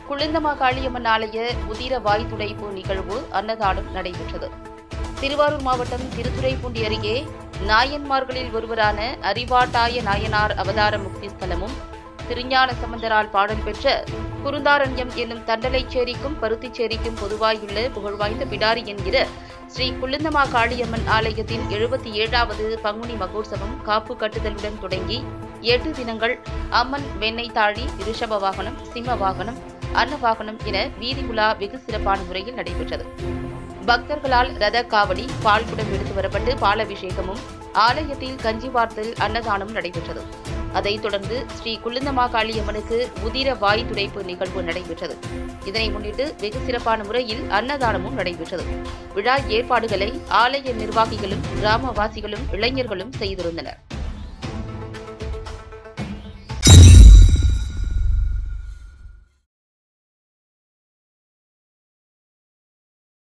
குளிந்தமா காளியம்மன் ஆலய உதிர வாய் துடைப்பு நிகழ்வு அன்னதானம் நடைபெற்றது திருவாரூர் மாவட்டம் திருத்துறைப்பூண்டி அருகே நாயன்மார்களில் ஒருவரான அறிவாட்டாய நாயனார் அவதார முக்தி ஸ்தலமும் திருஞான சம்பந்தரால் பாடல் பெற்ற குருந்தாரண்யம் என்னும் தண்டலைச்சேரிக்கும் பருத்திச்சேரிக்கும் பொதுவாயுள்ள புகழ்வாய்ந்த பிடாரி என்கிற ஸ்ரீ குளிந்தமா காளியம்மன் ஆலயத்தின் எழுபத்தி ஏழாவது பங்குனி மகோற்சவம் காப்பு கட்டுதலுடன் தொடங்கி எட்டு தினங்கள் அம்மன் வெண்ணெய் தாழி ரிஷப வாகனம் சிம்ம வாகனம் அன்ன வாகனம் என வீதி உலா வெகு சிறப்பான முறையில் நடைபெற்றது பக்தர்களால் ரத காவடி பால் குடம் எடுத்து வரப்பட்டு பாலபிஷேகமும் ஆலயத்தில் கஞ்சி வார்த்தல் அன்னதானம் நடைபெற்றது அதைத் தொடர்ந்து ஸ்ரீ குள்ளுந்தமா காளியம்மனுக்கு உதிர வாய் துடைப்பு நிகழ்வு நடைபெற்றது இதனை முன்னிட்டு வெகு சிறப்பான முறையில் அன்னதானமும் நடைபெற்றது விழா ஏற்பாடுகளை ஆலய நிர்வாகிகளும் கிராமவாசிகளும் இளைஞர்களும் செய்திருந்தனர்